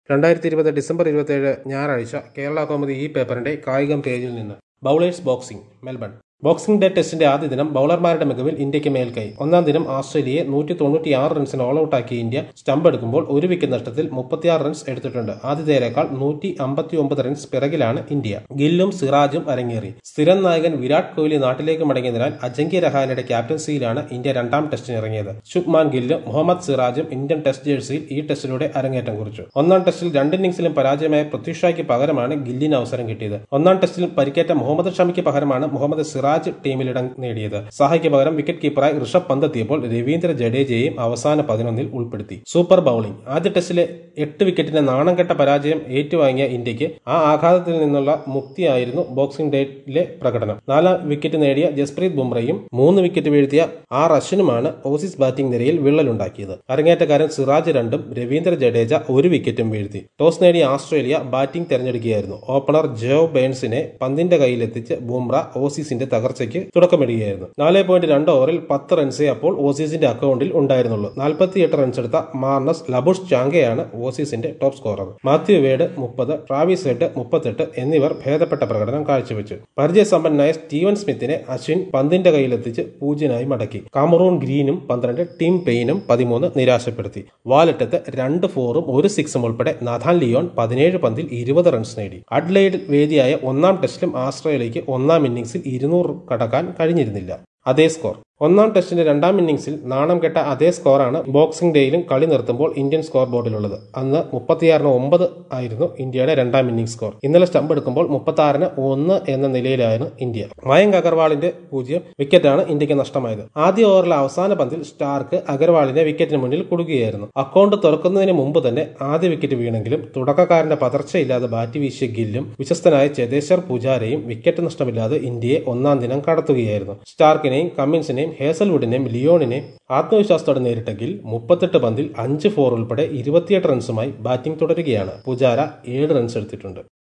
രണ്ടായിരത്തി ഇരുപത് ഡിസംബർ ഇരുപത്തിയേഴ് ഞായറാഴ്ച കേരള കോമഡി ഈ പേപ്പറിന്റെ കായികം പേജിൽ നിന്ന് bowlers boxing Melbourne boxing day ടെസ്റ്റിന്റെ ആദ്യ ദിനം ബൗളർമാരുടെ മികവിൽ ഇന്ത്യക്ക് മേൽക്കൈ ഒന്നാം ദിനം ഓസ്ട്രേലിയയെ നൂറ്റി തൊണ്ണൂറ്റിയാറ് റൺസിന് ഓൾ ഔട്ടാക്കിയ ഇന്ത്യ സ്റ്റംപ് എടുക്കുമ്പോൾ ഒരു വിക്കറ്റ് നഷ്ടത്തിൽ മുപ്പത്തിയാറ് റൺസ് എടുത്തിട്ടുണ്ട് ആതിഥേയരെക്കാൾ നൂറ്റി അമ്പത്തി ഒമ്പത് റൺസ് പിറകിലാണ് ഇന്ത്യ ഗില്ലും സിറാജും അരങ്ങേറി സ്ഥിരം നായകൻ വിരാട് കോഹ്ലി നാട്ടിലേക്ക് മടങ്ങിയതിനാൽ അജങ്ക്യ രഹാനയുടെ ക്യാപ്റ്റൻസിയിലാണ് ഇന്ത്യ രണ്ടാം ടെസ്റ്റിന് ഇറങ്ങിയത് ശുഭ്മാൻ ഗില്ലും മുഹമ്മദ് സിറാജും ഇന്ത്യൻ ടെസ്റ്റ് ജേഴ്സിയിൽ ഈ ടെസ്റ്റിലൂടെ അരങ്ങേറ്റം കുറിച്ചു ഒന്നാം ടെസ്റ്റിൽ രണ്ട് ഇന്നിംഗ്സിലും പരാജയമായ പൃഥ്വി ഷായ്ക്ക് പകരമാണ് ഗില്ലിന് അവസരം കിട്ടിയത് ഒന്നാം ടെസ്റ്റിൽ പരിക്കേറ്റ മുഹമ്മദ് ഷമിക്ക് പകരമാണ് മുഹമ്മദ് സിറാജ് ടീമിലിടം നേടിയത് സഹായ്ക്ക് പകരം വിക്കറ്റ് കീപ്പറായി ഋഷഭ് പന്ത് എത്തിയപ്പോൾ രവീന്ദ്ര ജഡേജയെയും അവസാന പതിനൊന്നിൽ ഉൾപ്പെടുത്തി സൂപ്പർ ബൌളിംഗ് ആദ്യ ടെസ്റ്റിലെ എട്ട് വിക്കറ്റിന് നാണം കെട്ട പരാജയം ഏറ്റുവാങ്ങിയ ഇന്ത്യക്ക് ആ ആഘാതത്തിൽ നിന്നുള്ള മുക്തിയായിരുന്നു ബോക്സിംഗ് ഡേയിലെ പ്രകടനം നാലാം വിക്കറ്റ് നേടിയ ജസ്പ്രീത് ബുംറയും മൂന്ന് വിക്കറ്റ് വീഴ്ത്തിയ ആർ അശ്വിനുമാണ് ഓസീസ് ബാറ്റിംഗ് നിരയിൽ വിള്ളലുണ്ടാക്കിയത് അരങ്ങേറ്റക്കാരൻ സിറാജ് രണ്ടും രവീന്ദ്ര ജഡേജ ഒരു വിക്കറ്റും വീഴ്ത്തി ടോസ് നേടിയ ഓസ്ട്രേലിയ ബാറ്റിംഗ് തെരഞ്ഞെടുക്കുകയായിരുന്നു ഓപ്പണർ ജോ ബേൺസിനെ പന്തിന്റെ കയ്യിലെത്തിച്ച് ബുംറ ഓസീസിന്റെ തകർച്ചയ്ക്ക് തുടക്കമിടുകയായിരുന്നു നാല് പോയിന്റ് രണ്ട് ഓവറിൽ പത്ത് റൺസേ അപ്പോൾ ഓസീസിന്റെ അക്കൗണ്ടിൽ ഉണ്ടായിരുന്നുള്ളൂ നാൽപ്പത്തിയെട്ട് റൺസ് എടുത്ത മാർണസ് ലബുഷ് ചാങ്കയാണ് ഓസീസിന്റെ ടോപ്പ് സ്കോറർ മാത്യു വേഡ് മുപ്പത് ട്രാവിസ് ഹെഡ് മുപ്പത്തെട്ട് എന്നിവർ ഭേദപ്പെട്ട പ്രകടനം കാഴ്ചവെച്ചു പരിചയസമ്പന്നനായ സ്റ്റീവൻ സ്മിത്തിനെ അശ്വിൻ പന്തിന്റെ കയ്യിലെത്തിച്ച് പൂജ്യനായി മടക്കി കാമറൂൺ ഗ്രീനും പന്ത്രണ്ട് ടീം പെയിനും പതിമൂന്ന് നിരാശപ്പെടുത്തി വാലറ്റത്ത് രണ്ട് ഫോറും ഒരു സിക്സും ഉൾപ്പെടെ നഥാൻ ലിയോൺ പതിനേഴ് പന്തിൽ ഇരുപത് റൺസ് നേടി അഡ്ലൈഡ് വേദിയായ ഒന്നാം ടെസ്റ്റിലും ഓസ്ട്രേലിയയ്ക്ക് ഒന്നാം ഇന്നിംഗ്സിൽ ഇരുന്നൂറ് കടക്കാൻ കഴിഞ്ഞിരുന്നില്ല അതേ സ്കോർ ഒന്നാം ടെസ്റ്റിന്റെ രണ്ടാം ഇന്നിംഗ്സിൽ നാണം കെട്ട അതേ സ്കോറാണ് ബോക്സിംഗ് ഡേയിലും കളി നിർത്തുമ്പോൾ ഇന്ത്യൻ സ്കോർ ബോർഡിലുള്ളത് അന്ന് മുപ്പത്തിയാറിന് ഒമ്പത് ആയിരുന്നു ഇന്ത്യയുടെ രണ്ടാം ഇന്നിംഗ്സ് സ്കോർ ഇന്നലെ സ്റ്റംപ് എടുക്കുമ്പോൾ മുപ്പത്തി ആറിന് ഒന്ന് എന്ന നിലയിലായിരുന്നു ഇന്ത്യ മയങ്ക് അഗർവാളിന്റെ പൂജ്യം വിക്കറ്റാണ് ഇന്ത്യക്ക് നഷ്ടമായത് ആദ്യ ഓവറിലെ അവസാന പന്തിൽ സ്റ്റാർക്ക് അഗർവാളിനെ വിക്കറ്റിന് മുന്നിൽ കൊടുക്കുകയായിരുന്നു അക്കൗണ്ട് തുറക്കുന്നതിന് മുമ്പ് തന്നെ ആദ്യ വിക്കറ്റ് വീണെങ്കിലും തുടക്കക്കാരന്റെ പതർച്ചയില്ലാതെ ബാറ്റ് വീശിയ ഗില്ലും വിശ്വസ്തനായ ചെതേശ്വർ പൂജാരയും വിക്കറ്റ് നഷ്ടമില്ലാതെ ഇന്ത്യയെ ഒന്നാം ദിനം കടത്തുകയായിരുന്നു സ്റ്റാർക്കിനെയും കമ്മിൻസിനെയും ഹേസൽവുഡിനെയും ലിയോണിനെയും ആത്മവിശ്വാസത്തോടെ നേരിട്ട ഗിൽ മുപ്പത്തെട്ട് പന്തിൽ അഞ്ച് ഫോർ ഉൾപ്പെടെ ഇരുപത്തിയെട്ട് റൺസുമായി ബാറ്റിംഗ് തുടരുകയാണ് പൂജാര ഏഴ് റൺസ് എടുത്തിട്ടുണ്ട്